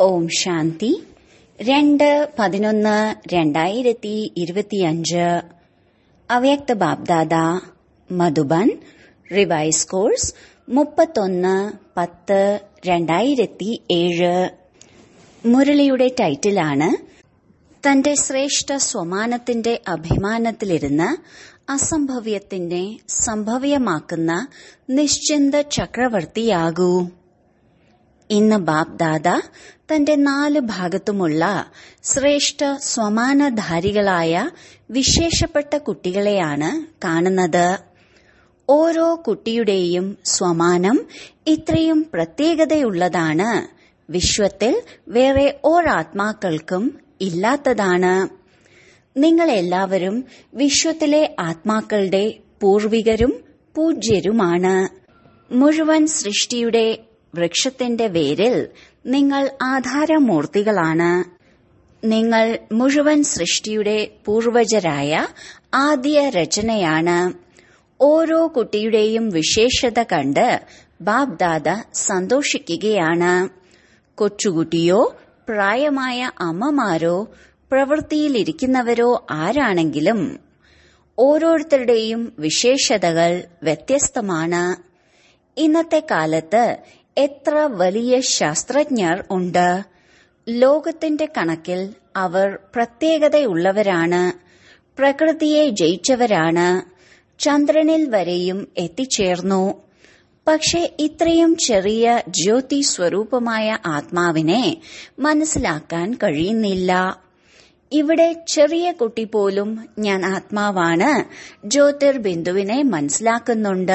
ഓം ശാന്തി രണ്ട് പതിനൊന്ന് രണ്ടായിരത്തി ഇരുപത്തിയഞ്ച് അവ്യക്ത ബാബ്ദാദ മധുബൻ റിവൈസ് കോഴ്സ് മുപ്പത്തൊന്ന് പത്ത് രണ്ടായിരത്തി ഏഴ് മുരളിയുടെ ടൈറ്റിലാണ് തന്റെ ശ്രേഷ്ഠ സ്വമാനത്തിന്റെ അഭിമാനത്തിലിരുന്ന് അസംഭവ്യത്തിനെ സംഭവ്യമാക്കുന്ന നിശ്ചിന്ത ചക്രവർത്തിയാകൂ ഇന്ന് ബാബ് ദാദ തന്റെ നാല് ഭാഗത്തുമുള്ള ശ്രേഷ്ഠ സ്വമാനധാരികളായ വിശേഷപ്പെട്ട കുട്ടികളെയാണ് കാണുന്നത് ഓരോ കുട്ടിയുടെയും സ്വമാനം ഇത്രയും പ്രത്യേകതയുള്ളതാണ് വിശ്വത്തിൽ വേറെ ഒരാത്മാക്കൾക്കും ഇല്ലാത്തതാണ് നിങ്ങൾ എല്ലാവരും വിശ്വത്തിലെ ആത്മാക്കളുടെ പൂർവികരും പൂജ്യരുമാണ് മുഴുവൻ സൃഷ്ടിയുടെ വൃക്ഷത്തിന്റെ വേരിൽ നിങ്ങൾ ആധാരമൂർത്തികളാണ് നിങ്ങൾ മുഴുവൻ സൃഷ്ടിയുടെ പൂർവജരായ ആദ്യ രചനയാണ് ഓരോ കുട്ടിയുടെയും വിശേഷത കണ്ട് ബാബ് ദാദ സന്തോഷിക്കുകയാണ് കൊച്ചുകുട്ടിയോ പ്രായമായ അമ്മമാരോ പ്രവൃത്തിയിലിരിക്കുന്നവരോ ആരാണെങ്കിലും ഓരോരുത്തരുടെയും വിശേഷതകൾ വ്യത്യസ്തമാണ് ഇന്നത്തെ കാലത്ത് എത്ര വലിയ ശാസ്ത്രജ്ഞർ ഉണ്ട് ലോകത്തിന്റെ കണക്കിൽ അവർ പ്രത്യേകതയുള്ളവരാണ് പ്രകൃതിയെ ജയിച്ചവരാണ് ചന്ദ്രനിൽ വരെയും എത്തിച്ചേർന്നു പക്ഷെ ഇത്രയും ചെറിയ ജ്യോതി സ്വരൂപമായ ആത്മാവിനെ മനസ്സിലാക്കാൻ കഴിയുന്നില്ല ഇവിടെ ചെറിയ കുട്ടി പോലും ഞാൻ ആത്മാവാണ് ജ്യോതിർബിന്ദുവിനെ മനസ്സിലാക്കുന്നുണ്ട്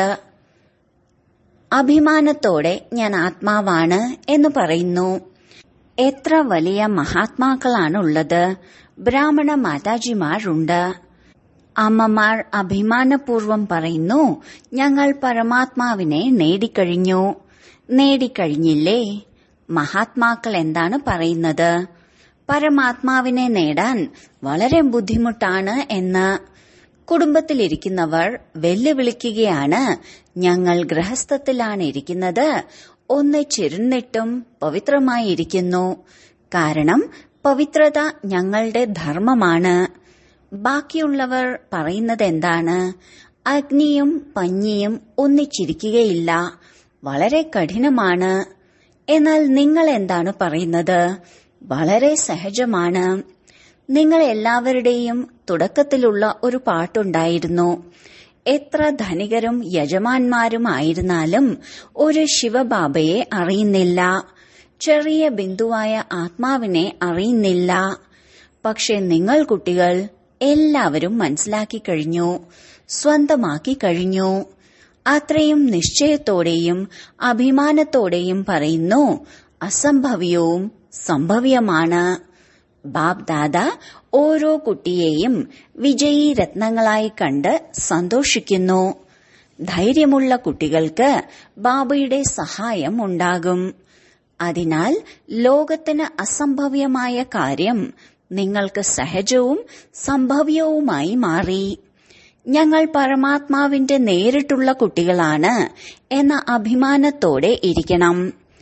അഭിമാനത്തോടെ ഞാൻ ആത്മാവാണ് എന്ന് പറയുന്നു എത്ര വലിയ മഹാത്മാക്കളാണുള്ളത് ബ്രാഹ്മണ മാതാജിമാരുണ്ട് അമ്മമാർ അഭിമാനപൂർവം പറയുന്നു ഞങ്ങൾ പരമാത്മാവിനെ നേടിക്കഴിഞ്ഞു നേടിക്കഴിഞ്ഞില്ലേ മഹാത്മാക്കൾ എന്താണ് പറയുന്നത് പരമാത്മാവിനെ നേടാൻ വളരെ ബുദ്ധിമുട്ടാണ് എന്ന് കുടുംബത്തിലിരിക്കുന്നവർ വെല്ലുവിളിക്കുകയാണ് ഞങ്ങൾ ഗൃഹസ്ഥത്തിലാണ് ഇരിക്കുന്നത് ഒന്നിച്ചിരുന്നിട്ടും പവിത്രമായിരിക്കുന്നു കാരണം പവിത്രത ഞങ്ങളുടെ ധർമ്മമാണ് ബാക്കിയുള്ളവർ പറയുന്നത് എന്താണ് അഗ്നിയും പഞ്ഞിയും ഒന്നിച്ചിരിക്കുകയില്ല വളരെ കഠിനമാണ് എന്നാൽ നിങ്ങൾ എന്താണ് പറയുന്നത് വളരെ സഹജമാണ് നിങ്ങൾ എല്ലാവരുടെയും തുടക്കത്തിലുള്ള ഒരു പാട്ടുണ്ടായിരുന്നു എത്ര ധനികരും യജമാന്മാരുമായിരുന്നാലും ഒരു ശിവബാബയെ അറിയുന്നില്ല ചെറിയ ബിന്ദുവായ ആത്മാവിനെ അറിയുന്നില്ല പക്ഷെ നിങ്ങൾ കുട്ടികൾ എല്ലാവരും മനസ്സിലാക്കി കഴിഞ്ഞു സ്വന്തമാക്കി കഴിഞ്ഞു അത്രയും നിശ്ചയത്തോടെയും അഭിമാനത്തോടെയും പറയുന്നു അസംഭവ്യവും സംഭവ്യമാണ് ബാബ് ദാദ ഓരോ കുട്ടിയെയും വിജയീ രത്നങ്ങളായി കണ്ട് സന്തോഷിക്കുന്നു ധൈര്യമുള്ള കുട്ടികൾക്ക് ബാബയുടെ സഹായം ഉണ്ടാകും അതിനാൽ ലോകത്തിന് അസംഭവ്യമായ കാര്യം നിങ്ങൾക്ക് സഹജവും സംഭവ്യവുമായി മാറി ഞങ്ങൾ പരമാത്മാവിന്റെ നേരിട്ടുള്ള കുട്ടികളാണ് എന്ന അഭിമാനത്തോടെ ഇരിക്കണം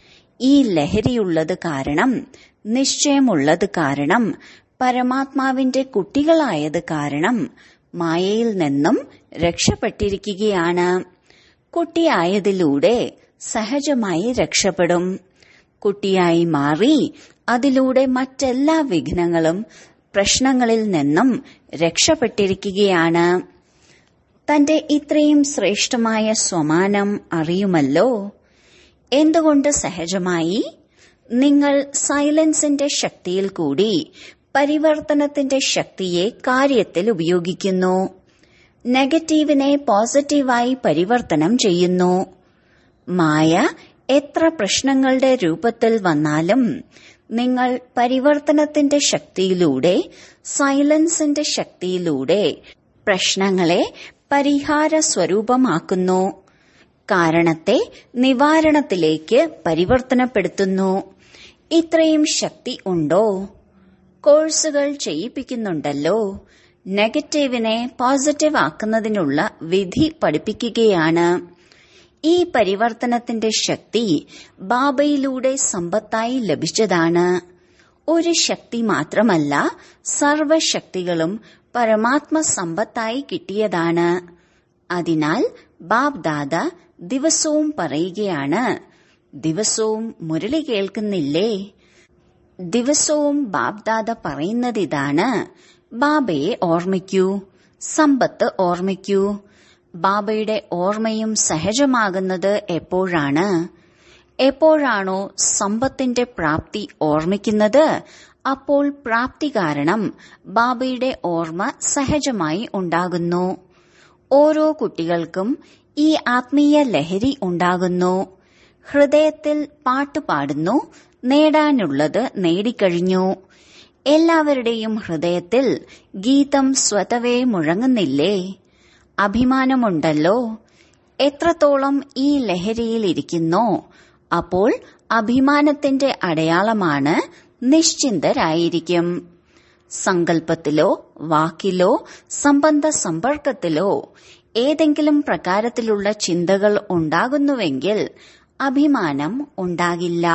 ഈ ലഹരിയുള്ളത് കാരണം നിശ്ചയമുള്ളത് കാരണം പരമാത്മാവിന്റെ കുട്ടികളായത് കാരണം മായയിൽ നിന്നും രക്ഷപ്പെട്ടിരിക്കുകയാണ് കുട്ടിയായതിലൂടെ സഹജമായി രക്ഷപ്പെടും കുട്ടിയായി മാറി അതിലൂടെ മറ്റെല്ലാ വിഘ്നങ്ങളും പ്രശ്നങ്ങളിൽ നിന്നും രക്ഷപ്പെട്ടിരിക്കുകയാണ് തന്റെ ഇത്രയും ശ്രേഷ്ഠമായ സ്വമാനം അറിയുമല്ലോ എന്തുകൊണ്ട് സഹജമായി നിങ്ങൾ സൈലൻസിന്റെ ശക്തിയിൽ കൂടി പരിവർത്തനത്തിന്റെ ശക്തിയെ കാര്യത്തിൽ ഉപയോഗിക്കുന്നു നെഗറ്റീവിനെ പോസിറ്റീവായി പരിവർത്തനം ചെയ്യുന്നു മായ എത്ര പ്രശ്നങ്ങളുടെ രൂപത്തിൽ വന്നാലും നിങ്ങൾ പരിവർത്തനത്തിന്റെ ശക്തിയിലൂടെ സൈലൻസിന്റെ ശക്തിയിലൂടെ പ്രശ്നങ്ങളെ പരിഹാര സ്വരൂപമാക്കുന്നു കാരണത്തെ നിവാരണത്തിലേക്ക് പരിവർത്തനപ്പെടുത്തുന്നു ഇത്രയും ശക്തി ഉണ്ടോ കോഴ്സുകൾ ചെയ്യിപ്പിക്കുന്നുണ്ടല്ലോ നെഗറ്റീവിനെ പോസിറ്റീവ് ആക്കുന്നതിനുള്ള വിധി പഠിപ്പിക്കുകയാണ് ഈ പരിവർത്തനത്തിന്റെ ശക്തി ബാബയിലൂടെ സമ്പത്തായി ലഭിച്ചതാണ് ഒരു ശക്തി മാത്രമല്ല സർവശക്തികളും പരമാത്മ സമ്പത്തായി കിട്ടിയതാണ് അതിനാൽ ബാബ് ദാദ ദിവസവും പറയുകയാണ് ദിവസവും മുരളി കേൾക്കുന്നില്ലേ ദിവസവും ബാബ്ദാദ പറയുന്നതിതാണ് ബാബയെ ഓർമ്മിക്കൂ സമ്പത്ത് ഓർമ്മിക്കൂ ബാബയുടെ ഓർമ്മയും സഹജമാകുന്നത് എപ്പോഴാണ് എപ്പോഴാണോ സമ്പത്തിന്റെ പ്രാപ്തി ഓർമ്മിക്കുന്നത് അപ്പോൾ പ്രാപ്തി കാരണം ബാബയുടെ ഓർമ്മ സഹജമായി ഉണ്ടാകുന്നു ഓരോ കുട്ടികൾക്കും ഈ ആത്മീയ ലഹരി ഉണ്ടാകുന്നു ഹൃദയത്തിൽ പാട്ട് പാടുന്നു നേടാനുള്ളത് നേടിക്കഴിഞ്ഞു എല്ലാവരുടെയും ഹൃദയത്തിൽ ഗീതം സ്വതവേ മുഴങ്ങുന്നില്ലേ അഭിമാനമുണ്ടല്ലോ എത്രത്തോളം ഈ ലഹരിയിലിരിക്കുന്നോ അപ്പോൾ അഭിമാനത്തിന്റെ അടയാളമാണ് നിശ്ചിന്തരായിരിക്കും സങ്കല്പത്തിലോ വാക്കിലോ സംബന്ധ സമ്പർക്കത്തിലോ ഏതെങ്കിലും പ്രകാരത്തിലുള്ള ചിന്തകൾ ഉണ്ടാകുന്നുവെങ്കിൽ അഭിമാനം ഉണ്ടാകില്ല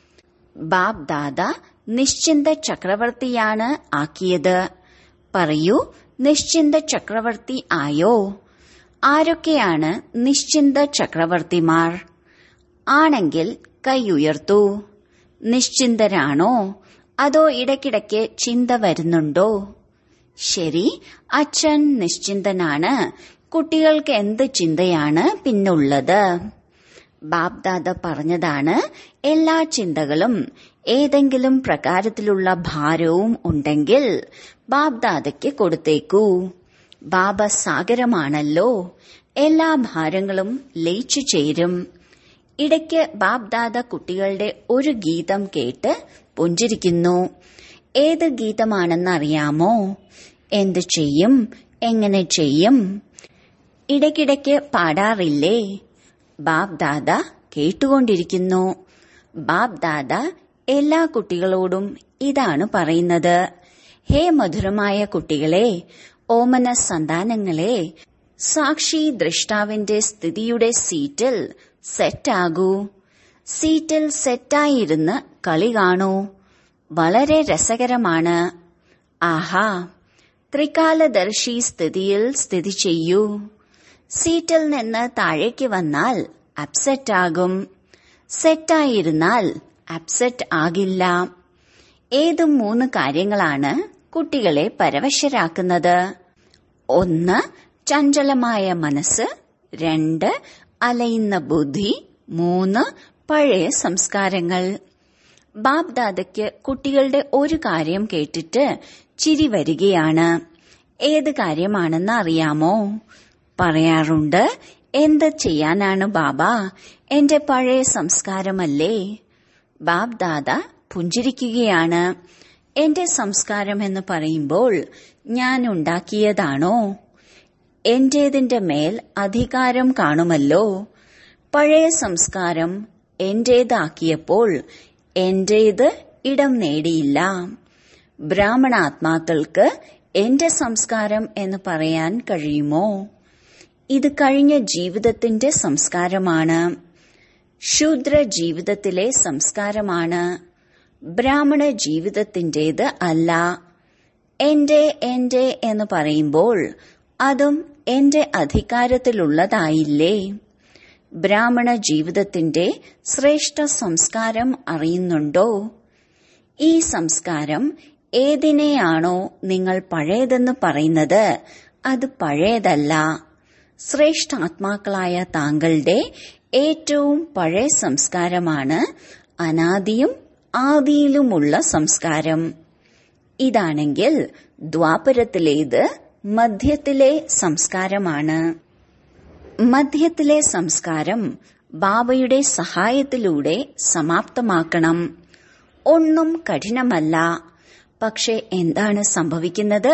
ബാബ് ദാദ നിശ്ചിന്ത ചക്രവർത്തിയാണ് ആക്കിയത് പറയൂ നിശ്ചിന്ത ചക്രവർത്തി ആയോ ആരൊക്കെയാണ് നിശ്ചിന്ത ചക്രവർത്തിമാർ ആണെങ്കിൽ കൈ ഉയർത്തൂ നിശ്ചിന്തരാണോ അതോ ഇടയ്ക്കിടയ്ക്ക് ചിന്ത വരുന്നുണ്ടോ ശരി അച്ഛൻ നിശ്ചിന്തനാണ് കുട്ടികൾക്ക് എന്ത് ചിന്തയാണ് പിന്നുള്ളത് ബാബ്ദാദ പറഞ്ഞതാണ് എല്ലാ ചിന്തകളും ഏതെങ്കിലും പ്രകാരത്തിലുള്ള ഭാരവും ഉണ്ടെങ്കിൽ ബാബ്ദാദയ്ക്ക് കൊടുത്തേക്കൂ ബാബ സാഗരമാണല്ലോ എല്ലാ ഭാരങ്ങളും ലയിച്ചു ചേരും ഇടയ്ക്ക് ബാബ്ദാദ കുട്ടികളുടെ ഒരു ഗീതം കേട്ട് പുഞ്ചിരിക്കുന്നു ഏത് ഗീതമാണെന്നറിയാമോ എന്ത് ചെയ്യും എങ്ങനെ ചെയ്യും ഇടയ്ക്കിടയ്ക്ക് പാടാറില്ലേ ബാബ് ദാദ കേട്ടുകൊണ്ടിരിക്കുന്നു ബാബ് ദാദ എല്ലാ കുട്ടികളോടും ഇതാണ് പറയുന്നത് ഹേ മധുരമായ കുട്ടികളെ ഓമന സന്താനങ്ങളെ സാക്ഷി ദൃഷ്ടാവിന്റെ സ്ഥിതിയുടെ സീറ്റിൽ സെറ്റാകൂ സീറ്റിൽ സെറ്റായിരുന്ന് കളി കാണൂ വളരെ രസകരമാണ് ആഹാ ത്രികാലദർശി സ്ഥിതിയിൽ സ്ഥിതി ചെയ്യൂ സീറ്റിൽ നിന്ന് താഴേക്ക് വന്നാൽ അപ്സെറ്റ് ആകും സെറ്റായിരുന്നാൽ അപ്സെറ്റ് ആകില്ല ഏത് മൂന്ന് കാര്യങ്ങളാണ് കുട്ടികളെ പരവശരാക്കുന്നത് ഒന്ന് ചഞ്ചലമായ മനസ്സ് രണ്ട് അലയുന്ന ബുദ്ധി മൂന്ന് പഴയ സംസ്കാരങ്ങൾ ബാബ് ദാദയ്ക്ക് കുട്ടികളുടെ ഒരു കാര്യം കേട്ടിട്ട് ചിരി വരികയാണ് ഏത് കാര്യമാണെന്ന് അറിയാമോ പറയാറുണ്ട് എന്ത് ചെയ്യാനാണ് ബാബ എന്റെ പഴയ സംസ്കാരമല്ലേ ബാബ് ദാദ പുഞ്ചിരിക്കുകയാണ് എന്റെ സംസ്കാരം എന്ന് പറയുമ്പോൾ ഞാൻ ഉണ്ടാക്കിയതാണോ എന്റേതിന്റെ മേൽ അധികാരം കാണുമല്ലോ പഴയ സംസ്കാരം എന്റേതാക്കിയപ്പോൾ എന്റേത് ഇടം നേടിയില്ല ബ്രാഹ്മണാത്മാക്കൾക്ക് എന്റെ സംസ്കാരം എന്ന് പറയാൻ കഴിയുമോ ഇത് കഴിഞ്ഞ ജീവിതത്തിന്റെ സംസ്കാരമാണ് ശൂദ്ര ജീവിതത്തിലെ സംസ്കാരമാണ് ബ്രാഹ്മണ ജീവിതത്തിന്റേത് അല്ല എന്റെ എന്റെ എന്ന് പറയുമ്പോൾ അതും എന്റെ അധികാരത്തിലുള്ളതായില്ലേ ബ്രാഹ്മണ ജീവിതത്തിന്റെ ശ്രേഷ്ഠ സംസ്കാരം അറിയുന്നുണ്ടോ ഈ സംസ്കാരം ഏതിനെയാണോ നിങ്ങൾ പഴയതെന്ന് പറയുന്നത് അത് പഴയതല്ല ശ്രേഷ്ഠാത്മാക്കളായ താങ്കളുടെ ഏറ്റവും പഴയ സംസ്കാരമാണ് അനാദിയും ആദിയിലുമുള്ള സംസ്കാരം ഇതാണെങ്കിൽ ദ്വാപരത്തിലേത് മധ്യത്തിലെ സംസ്കാരമാണ് മധ്യത്തിലെ സംസ്കാരം ബാബയുടെ സഹായത്തിലൂടെ സമാപ്തമാക്കണം ഒന്നും കഠിനമല്ല പക്ഷെ എന്താണ് സംഭവിക്കുന്നത്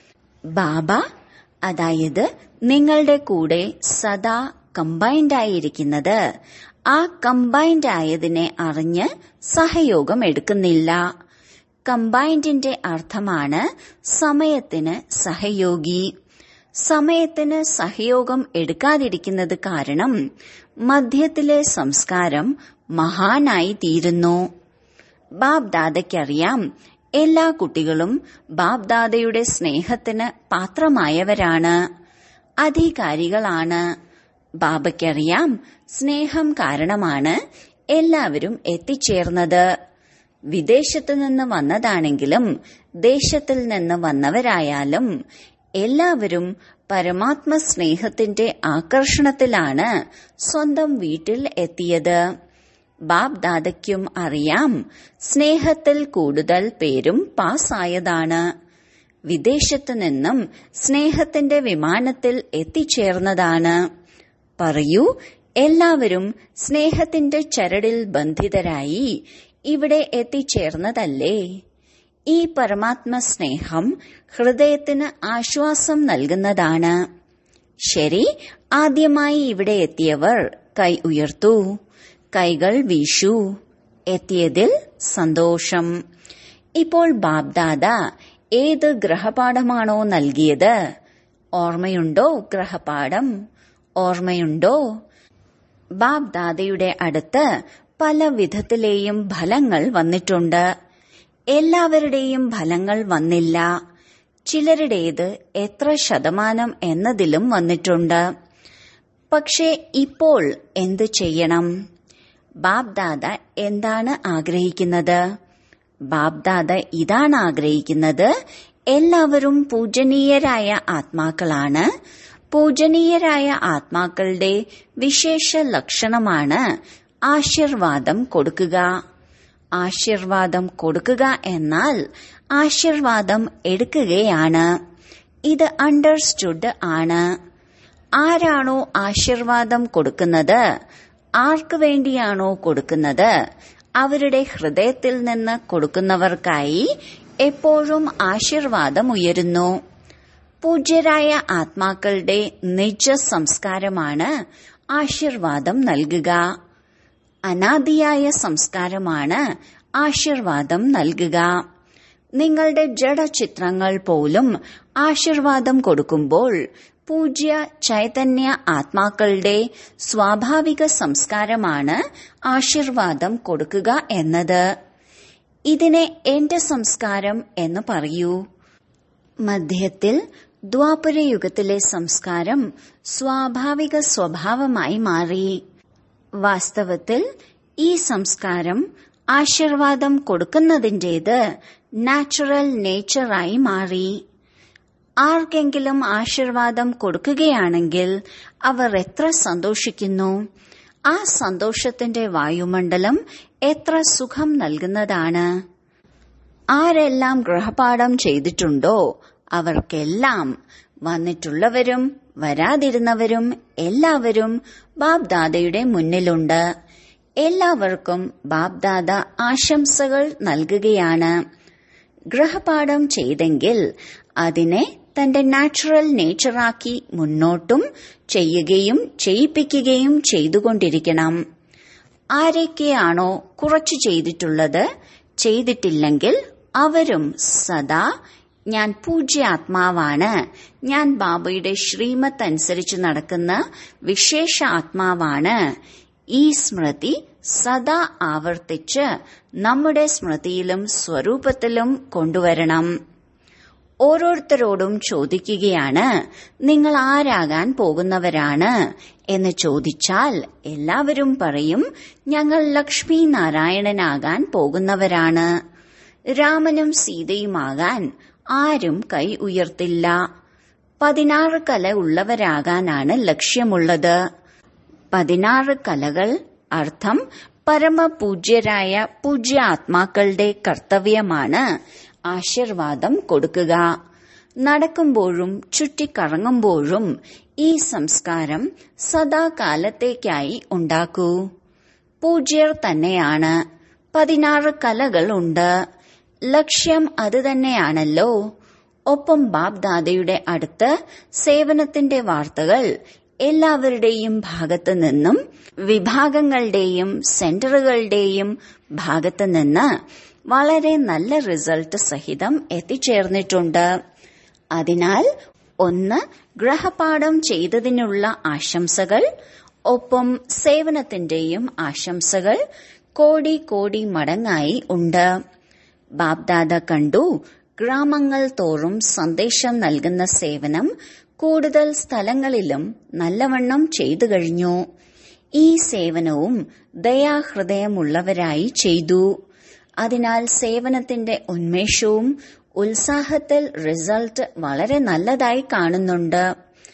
ബാബ അതായത് നിങ്ങളുടെ കൂടെ സദാ കമ്പൈൻഡ് ആയിരിക്കുന്നത് ആ കമ്പൈൻഡ് ആയതിനെ അറിഞ്ഞ് സഹയോഗം എടുക്കുന്നില്ല കമ്പൈൻഡിന്റെ അർത്ഥമാണ് സമയത്തിന് സഹയോഗി സമയത്തിന് സഹയോഗം എടുക്കാതിരിക്കുന്നത് കാരണം മധ്യത്തിലെ സംസ്കാരം മഹാനായി തീരുന്നു ബാബ്ദാദയ്ക്കറിയാം എല്ലാ കുട്ടികളും ബാബ്ദാദയുടെ സ്നേഹത്തിന് പാത്രമായവരാണ് അധികാരികളാണ് ബാബയ്ക്കറിയാം സ്നേഹം കാരണമാണ് എല്ലാവരും എത്തിച്ചേർന്നത് വിദേശത്തു നിന്ന് വന്നതാണെങ്കിലും ദേശത്തിൽ നിന്ന് വന്നവരായാലും എല്ലാവരും പരമാത്മ സ്നേഹത്തിന്റെ ആകർഷണത്തിലാണ് സ്വന്തം വീട്ടിൽ എത്തിയത് ബാബ് ദാദയ്ക്കും അറിയാം സ്നേഹത്തിൽ കൂടുതൽ പേരും പാസ്സായതാണ് വിദേശത്തു നിന്നും സ്നേഹത്തിന്റെ വിമാനത്തിൽ എത്തിച്ചേർന്നതാണ് പറയൂ എല്ലാവരും സ്നേഹത്തിന്റെ ചരടിൽ ബന്ധിതരായി ഇവിടെ എത്തിച്ചേർന്നതല്ലേ ഈ പരമാത്മ സ്നേഹം ഹൃദയത്തിന് ആശ്വാസം നൽകുന്നതാണ് ശരി ആദ്യമായി ഇവിടെ എത്തിയവർ കൈ ഉയർത്തൂ കൈകൾ വീശൂ എത്തിയതിൽ സന്തോഷം ഇപ്പോൾ ബാബ്ദാദ ഏത് ഗ്രഹപാഠമാണോ നൽകിയത് ഓർമ്മയുണ്ടോ ഗ്രഹപാഠം ഓർമ്മയുണ്ടോ ബാബ്ദാദയുടെ അടുത്ത് പല വിധത്തിലെയും ഫലങ്ങൾ വന്നിട്ടുണ്ട് എല്ലാവരുടെയും ഫലങ്ങൾ വന്നില്ല ചിലരുടേത് എത്ര ശതമാനം എന്നതിലും വന്നിട്ടുണ്ട് പക്ഷേ ഇപ്പോൾ എന്ത് ചെയ്യണം ബാബ്ദാദ എന്താണ് ആഗ്രഹിക്കുന്നത് ബാബ്ദാദ ഇതാണ് ആഗ്രഹിക്കുന്നത് എല്ലാവരും പൂജനീയരായ ആത്മാക്കളാണ് പൂജനീയരായ ആത്മാക്കളുടെ വിശേഷ ലക്ഷണമാണ് ആശീർവാദം കൊടുക്കുക ആശീർവാദം കൊടുക്കുക എന്നാൽ ആശീർവാദം എടുക്കുകയാണ് ഇത് അണ്ടർസ്റ്റുഡ് ആണ് ആരാണോ ആശീർവാദം കൊടുക്കുന്നത് ആർക്കു വേണ്ടിയാണോ കൊടുക്കുന്നത് അവരുടെ ഹൃദയത്തിൽ നിന്ന് കൊടുക്കുന്നവർക്കായി എപ്പോഴും ആശീർവാദം ഉയരുന്നു പൂജ്യരായ ആത്മാക്കളുടെ നിജ സംസ്കാരമാണ് ആശീർവാദം നൽകുക അനാദിയായ സംസ്കാരമാണ് ആശീർവാദം നൽകുക നിങ്ങളുടെ ജഡചിത്രങ്ങൾ പോലും ആശീർവാദം കൊടുക്കുമ്പോൾ പൂജ്യ ചൈതന്യ ആത്മാക്കളുടെ സ്വാഭാവിക സംസ്കാരമാണ് ആശീർവാദം കൊടുക്കുക എന്നത് ഇതിനെ എന്റെ സംസ്കാരം എന്ന് പറയൂ മധ്യത്തിൽ ദ്വാപരയുഗത്തിലെ സംസ്കാരം സ്വാഭാവിക സ്വഭാവമായി മാറി വാസ്തവത്തിൽ ഈ സംസ്കാരം ആശീർവാദം കൊടുക്കുന്നതിൻ്റേത് നാച്ചുറൽ നേച്ചറായി മാറി ആർക്കെങ്കിലും ആശീർവാദം കൊടുക്കുകയാണെങ്കിൽ അവർ എത്ര സന്തോഷിക്കുന്നു ആ സന്തോഷത്തിന്റെ വായുമണ്ഡലം എത്ര സുഖം നൽകുന്നതാണ് ആരെല്ലാം ഗൃഹപാഠം ചെയ്തിട്ടുണ്ടോ അവർക്കെല്ലാം വന്നിട്ടുള്ളവരും വരാതിരുന്നവരും എല്ലാവരും ബാബ്ദാദയുടെ മുന്നിലുണ്ട് എല്ലാവർക്കും ബാബ്ദാദ ആശംസകൾ നൽകുകയാണ് ഗൃഹപാഠം ചെയ്തെങ്കിൽ അതിനെ തന്റെ നാച്ചുറൽ നേച്ചറാക്കി മുന്നോട്ടും ചെയ്യുകയും ചെയ്യിപ്പിക്കുകയും ചെയ്തുകൊണ്ടിരിക്കണം ആരൊക്കെയാണോ കുറച്ചു ചെയ്തിട്ടുള്ളത് ചെയ്തിട്ടില്ലെങ്കിൽ അവരും സദാ ഞാൻ പൂജ്യാത്മാവാണ് ഞാൻ ബാബയുടെ ശ്രീമത്ത് അനുസരിച്ച് നടക്കുന്ന വിശേഷ ആത്മാവാണ് ഈ സ്മൃതി സദാ ആവർത്തിച്ച് നമ്മുടെ സ്മൃതിയിലും സ്വരൂപത്തിലും കൊണ്ടുവരണം ഓരോരുത്തരോടും ചോദിക്കുകയാണ് നിങ്ങൾ ആരാകാൻ പോകുന്നവരാണ് എന്ന് ചോദിച്ചാൽ എല്ലാവരും പറയും ഞങ്ങൾ ലക്ഷ്മി നാരായണനാകാൻ പോകുന്നവരാണ് രാമനും സീതയുമാകാൻ ആരും കൈ ഉയർത്തില്ല പതിനാറ് കല ഉള്ളവരാകാനാണ് ലക്ഷ്യമുള്ളത് പതിനാറ് കലകൾ അർത്ഥം പരമപൂജ്യരായ പൂജ്യ ആത്മാക്കളുടെ കർത്തവ്യമാണ് ആശീർവാദം കൊടുക്കുക നടക്കുമ്പോഴും ചുറ്റിക്കറങ്ങുമ്പോഴും ഈ സംസ്കാരം സദാകാലത്തേക്കായി ഉണ്ടാക്കൂ പൂജ്യർ തന്നെയാണ് പതിനാറ് കലകളുണ്ട് ലക്ഷ്യം അത് തന്നെയാണല്ലോ ഒപ്പം ബാബ്ദാദയുടെ അടുത്ത് സേവനത്തിന്റെ വാർത്തകൾ എല്ലാവരുടെയും ഭാഗത്തു നിന്നും വിഭാഗങ്ങളുടെയും സെന്ററുകളുടെയും ഭാഗത്തു നിന്ന് വളരെ നല്ല റിസൾട്ട് സഹിതം എത്തിച്ചേർന്നിട്ടുണ്ട് അതിനാൽ ഒന്ന് ഗ്രഹപാഠം ചെയ്തതിനുള്ള ആശംസകൾ ഒപ്പം സേവനത്തിന്റെയും ആശംസകൾ കോടി കോടി മടങ്ങായി ഉണ്ട് ബാബ്ദാദ കണ്ടു ഗ്രാമങ്ങൾ തോറും സന്ദേശം നൽകുന്ന സേവനം കൂടുതൽ സ്ഥലങ്ങളിലും നല്ലവണ്ണം ചെയ്തു കഴിഞ്ഞു ഈ സേവനവും ദയാഹൃദയമുള്ളവരായി ചെയ്തു അതിനാൽ സേവനത്തിന്റെ ഉന്മേഷവും ഉത്സാഹത്തിൽ റിസൾട്ട് വളരെ നല്ലതായി കാണുന്നുണ്ട്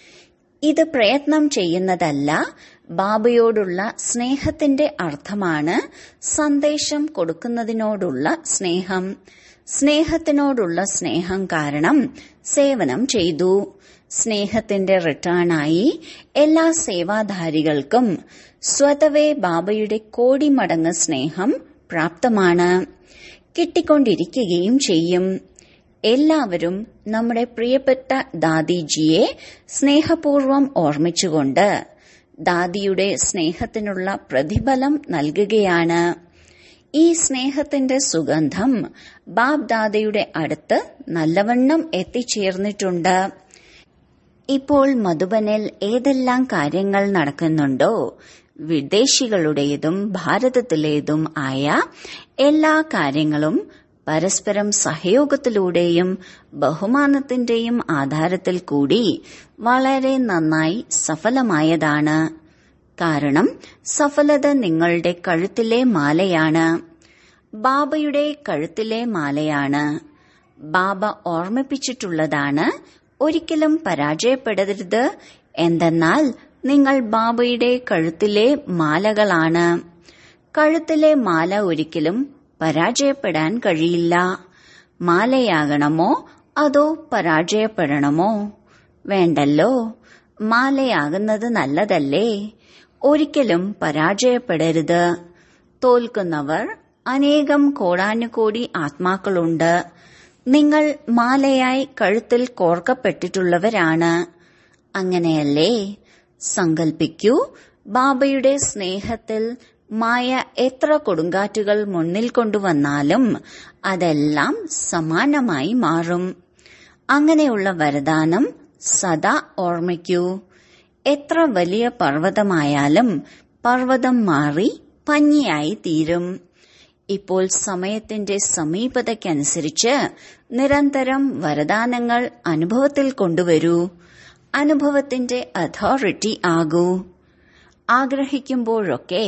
ഇത് പ്രയത്നം ചെയ്യുന്നതല്ല ബാബയോടുള്ള സ്നേഹത്തിന്റെ അർത്ഥമാണ് സന്ദേശം കൊടുക്കുന്നതിനോടുള്ള സ്നേഹം സ്നേഹത്തിനോടുള്ള സ്നേഹം കാരണം സേവനം ചെയ്തു സ്നേഹത്തിന്റെ റിട്ടേണായി എല്ലാ സേവാധാരികൾക്കും സ്വതവേ ബാബയുടെ കോടി മടങ്ങ് സ്നേഹം പ്രാപ്തമാണ് കിട്ടിക്കൊണ്ടിരിക്കുകയും ചെയ്യും എല്ലാവരും നമ്മുടെ പ്രിയപ്പെട്ട ദാദിജിയെ സ്നേഹപൂർവം ഓർമ്മിച്ചുകൊണ്ട് ദാദിയുടെ സ്നേഹത്തിനുള്ള പ്രതിഫലം നൽകുകയാണ് ഈ സ്നേഹത്തിന്റെ സുഗന്ധം ബാബ് ദാദയുടെ അടുത്ത് നല്ലവണ്ണം എത്തിച്ചേർന്നിട്ടുണ്ട് ഇപ്പോൾ മധുബനിൽ ഏതെല്ലാം കാര്യങ്ങൾ നടക്കുന്നുണ്ടോ വിദേശികളുടേതും ഭാരതത്തിലേതും ആയ എല്ലാ കാര്യങ്ങളും പരസ്പരം സഹയോഗത്തിലൂടെയും ബഹുമാനത്തിന്റെയും ആധാരത്തിൽ കൂടി വളരെ നന്നായി സഫലമായതാണ് കാരണം സഫലത നിങ്ങളുടെ കഴുത്തിലെ മാലയാണ് ബാബയുടെ കഴുത്തിലെ മാലയാണ് ബാബ ഓർമ്മിപ്പിച്ചിട്ടുള്ളതാണ് ഒരിക്കലും പരാജയപ്പെടരുത് എന്തെന്നാൽ നിങ്ങൾ ബാബയുടെ കഴുത്തിലെ മാലകളാണ് കഴുത്തിലെ മാല ഒരിക്കലും പരാജയപ്പെടാൻ കഴിയില്ല മാലയാകണമോ അതോ പരാജയപ്പെടണമോ വേണ്ടല്ലോ മാലയാകുന്നത് നല്ലതല്ലേ ഒരിക്കലും പരാജയപ്പെടരുത് തോൽക്കുന്നവർ അനേകം കോടാനുകോടി ആത്മാക്കളുണ്ട് നിങ്ങൾ മാലയായി കഴുത്തിൽ കോർക്കപ്പെട്ടിട്ടുള്ളവരാണ് അങ്ങനെയല്ലേ സങ്കൽപ്പിക്കൂ ബാബയുടെ സ്നേഹത്തിൽ മായ എത്ര കൊടുങ്കാറ്റുകൾ മുന്നിൽ കൊണ്ടുവന്നാലും അതെല്ലാം സമാനമായി മാറും അങ്ങനെയുള്ള വരദാനം സദാ ഓർമ്മിക്കൂ എത്ര വലിയ പർവ്വതമായാലും പർവ്വതം മാറി പഞ്ഞിയായി തീരും ഇപ്പോൾ സമയത്തിന്റെ സമീപതയ്ക്കനുസരിച്ച് നിരന്തരം വരദാനങ്ങൾ അനുഭവത്തിൽ കൊണ്ടുവരൂ അനുഭവത്തിന്റെ അതോറിറ്റി ആകൂ ആഗ്രഹിക്കുമ്പോഴൊക്കെ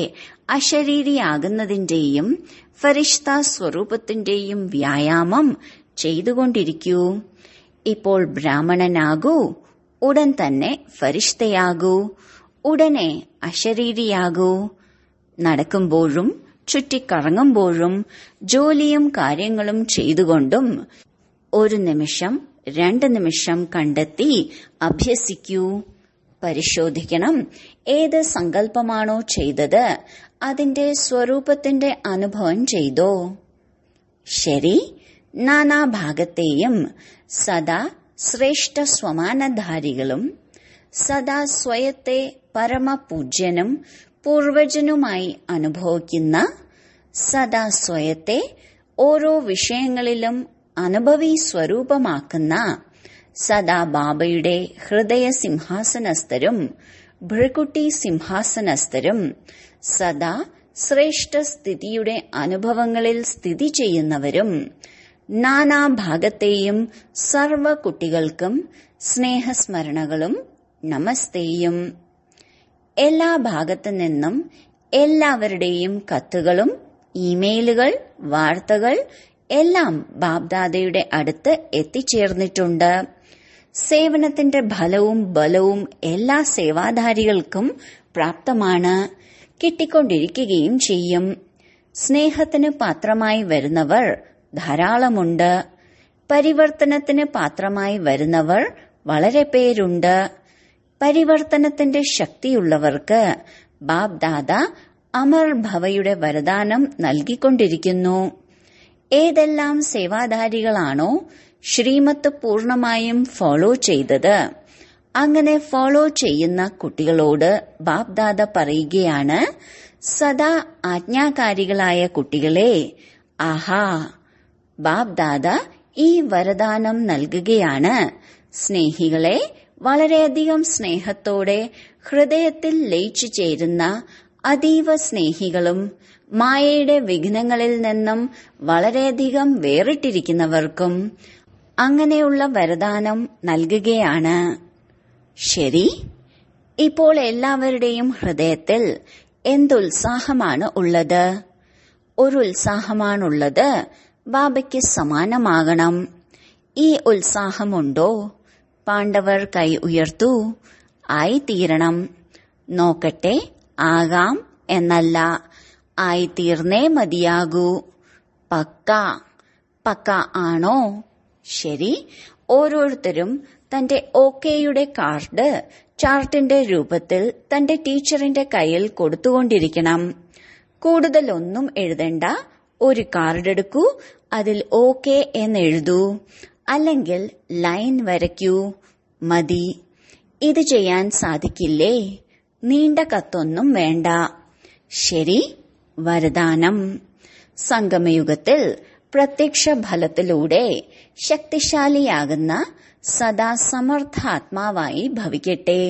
അശരീരിയാകുന്നതിന്റെയും ഫരിഷ്ത സ്വരൂപത്തിന്റെയും വ്യായാമം ചെയ്തുകൊണ്ടിരിക്കൂ ഇപ്പോൾ ബ്രാഹ്മണനാകൂ ഉടൻ തന്നെ ഫരിഷ്തയാകൂ ഉടനെ അശരീരിയാകൂ നടക്കുമ്പോഴും ചുറ്റിക്കറങ്ങുമ്പോഴും ജോലിയും കാര്യങ്ങളും ചെയ്തുകൊണ്ടും ഒരു നിമിഷം രണ്ട് നിമിഷം കണ്ടെത്തി അഭ്യസിക്കൂ പരിശോധിക്കണം ഏത് സങ്കല്പമാണോ ചെയ്തത് അതിന്റെ സ്വരൂപത്തിന്റെ അനുഭവം ചെയ്തോ ശരി നാനാഭാഗത്തെയും സദാ ശ്രേഷ്ഠ സ്വമാനധാരികളും സദാ സ്വയത്തെ പരമപൂജ്യനും പൂർവജനുമായി അനുഭവിക്കുന്ന സദാ സ്വയത്തെ ഓരോ വിഷയങ്ങളിലും അനുഭവി സ്വരൂപമാക്കുന്ന സദാ ബാബയുടെ ഹൃദയ സിംഹാസനസ്ഥരും ഭൃകുട്ടി സിംഹാസനസ്ഥരും സദാ ശ്രേഷ്ഠ സ്ഥിതിയുടെ അനുഭവങ്ങളിൽ സ്ഥിതി ചെയ്യുന്നവരും നാനാഭാഗത്തെയും സർവ കുട്ടികൾക്കും സ്നേഹസ്മരണകളും നമസ്തേയും എല്ലാ ഭാഗത്തു നിന്നും എല്ലാവരുടെയും കത്തുകളും ഇമെയിലുകൾ വാർത്തകൾ എല്ലാം ബാബ്ദാദയുടെ അടുത്ത് എത്തിച്ചേർന്നിട്ടുണ്ട് സേവനത്തിന്റെ ഫലവും ബലവും എല്ലാ സേവാധാരികൾക്കും പ്രാപ്തമാണ് കിട്ടിക്കൊണ്ടിരിക്കുകയും ചെയ്യും സ്നേഹത്തിന് പാത്രമായി വരുന്നവർ ധാരാളമുണ്ട് പരിവർത്തനത്തിന് പാത്രമായി വരുന്നവർ വളരെ പേരുണ്ട് പരിവർത്തനത്തിന്റെ ശക്തിയുള്ളവർക്ക് ബാബ് ദാദ അമർ ഭവയുടെ വരദാനം നൽകിക്കൊണ്ടിരിക്കുന്നു ഏതെല്ലാം സേവാധാരികളാണോ ശ്രീമത്ത് പൂർണമായും ഫോളോ ചെയ്തത് അങ്ങനെ ഫോളോ ചെയ്യുന്ന കുട്ടികളോട് ബാബ് ദാദ പറയുകയാണ് സദാ ആജ്ഞാകാരികളായ കുട്ടികളെ ആഹാ ബാബ് ദാദ ഈ വരദാനം നൽകുകയാണ് സ്നേഹികളെ വളരെയധികം സ്നേഹത്തോടെ ഹൃദയത്തിൽ ലയിച്ചു ചേരുന്ന അതീവ സ്നേഹികളും മായയുടെ വിഘ്നങ്ങളിൽ നിന്നും വളരെയധികം വേറിട്ടിരിക്കുന്നവർക്കും അങ്ങനെയുള്ള വരദാനം നൽകുകയാണ് ശരി ഇപ്പോൾ എല്ലാവരുടെയും ഹൃദയത്തിൽ എന്തുത്സാഹമാണ് ഉള്ളത് ഒരു ഉത്സാഹമാണുള്ളത് ബാബയ്ക്ക് സമാനമാകണം ഈ ഉത്സാഹമുണ്ടോ പാണ്ഡവർ കൈ ഉയർത്തു ആയിത്തീരണം നോക്കട്ടെ ആകാം എന്നല്ല ആയിത്തീർന്നേ മതിയാകൂ പക്ക പക്ക ആണോ ശരി ഓരോരുത്തരും തന്റെ ഓക്കെയുടെ കാർഡ് ചാർട്ടിന്റെ രൂപത്തിൽ തന്റെ ടീച്ചറിന്റെ കയ്യിൽ കൊടുത്തുകൊണ്ടിരിക്കണം കൂടുതലൊന്നും എഴുതണ്ട ഒരു കാർഡ് എടുക്കൂ അതിൽ ഓക്കെ എന്നെഴുതൂ അല്ലെങ്കിൽ ലൈൻ വരയ്ക്കൂ മതി ഇത് ചെയ്യാൻ സാധിക്കില്ലേ നീണ്ട കത്തൊന്നും വേണ്ട ശരി വരദാനം സംഗമയുഗത്തിൽ പ്രത്യക്ഷ ഫലത്തിലൂടെ ശക്തിശാലിയാകുന്ന സദാ സമർത്ഥാത്മാവായി ഭവിക്കട്ടെ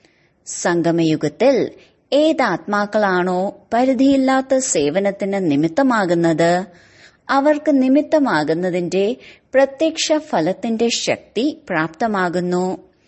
സംഗമയുഗത്തിൽ ഏതാത്മാക്കളാണോ പരിധിയില്ലാത്ത സേവനത്തിന് നിമിത്തമാകുന്നത് അവർക്ക് നിമിത്തമാകുന്നതിന്റെ പ്രത്യക്ഷ ഫലത്തിന്റെ ശക്തി പ്രാപ്തമാകുന്നു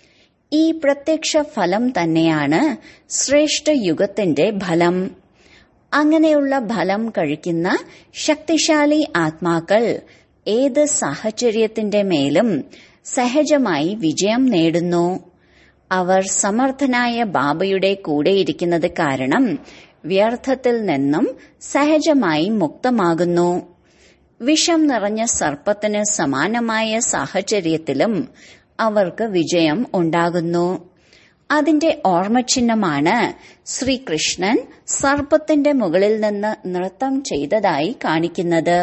ഈ പ്രത്യക്ഷ ഫലം തന്നെയാണ് ശ്രേഷ്ഠ യുഗത്തിന്റെ ഫലം അങ്ങനെയുള്ള ഫലം കഴിക്കുന്ന ശക്തിശാലി ആത്മാക്കൾ ഏത് സാഹചര്യത്തിന്റെ മേലും സഹജമായി വിജയം നേടുന്നു അവർ സമർത്ഥനായ ബാബയുടെ കൂടെയിരിക്കുന്നത് കാരണം വ്യർത്ഥത്തിൽ നിന്നും സഹജമായി മുക്തമാകുന്നു വിഷം നിറഞ്ഞ സർപ്പത്തിന് സമാനമായ സാഹചര്യത്തിലും അവർക്ക് വിജയം ഉണ്ടാകുന്നു അതിന്റെ ഓർമ്മചിഹ്നമാണ് ശ്രീകൃഷ്ണൻ സർപ്പത്തിന്റെ മുകളിൽ നിന്ന് നൃത്തം ചെയ്തതായി കാണിക്കുന്നത്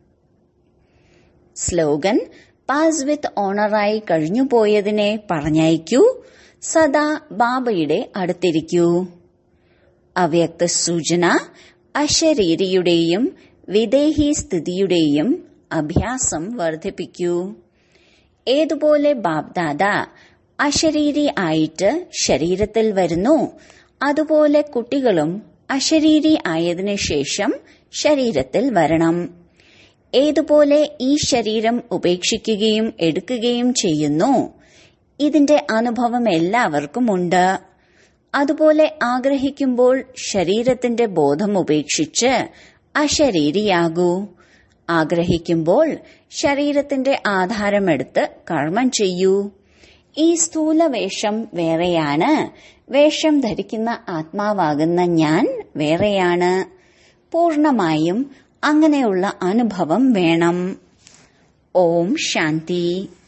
സ്ലോഗൻ പാസ് വിത്ത് ഓണറായി കഴിഞ്ഞുപോയതിനെ പറഞ്ഞയക്കൂ സദാ ബാബയുടെ അടുത്തിരിക്കൂ അവ്യക്ത സൂചന അശരീരിയുടെയും വിദേഹി സ്ഥിതിയുടെയും അഭ്യാസം വർദ്ധിപ്പിക്കൂ ഏതുപോലെ ബാബ്ദാദ അശരീരി ആയിട്ട് ശരീരത്തിൽ വരുന്നു അതുപോലെ കുട്ടികളും അശരീരി ആയതിനു ശേഷം ശരീരത്തിൽ വരണം ഏതുപോലെ ഈ ശരീരം ഉപേക്ഷിക്കുകയും എടുക്കുകയും ചെയ്യുന്നു ഇതിന്റെ അനുഭവം എല്ലാവർക്കും ഉണ്ട് അതുപോലെ ആഗ്രഹിക്കുമ്പോൾ ശരീരത്തിന്റെ ബോധം ഉപേക്ഷിച്ച് അശരീരിയാകൂ ആഗ്രഹിക്കുമ്പോൾ ശരീരത്തിന്റെ ആധാരമെടുത്ത് കർമ്മം ചെയ്യൂ ഈ സ്ഥൂല വേഷം വേറെയാണ് വേഷം ധരിക്കുന്ന ആത്മാവാകുന്ന ഞാൻ വേറെയാണ് പൂർണമായും അങ്ങനെയുള്ള അനുഭവം വേണം ഓം ശാന്തി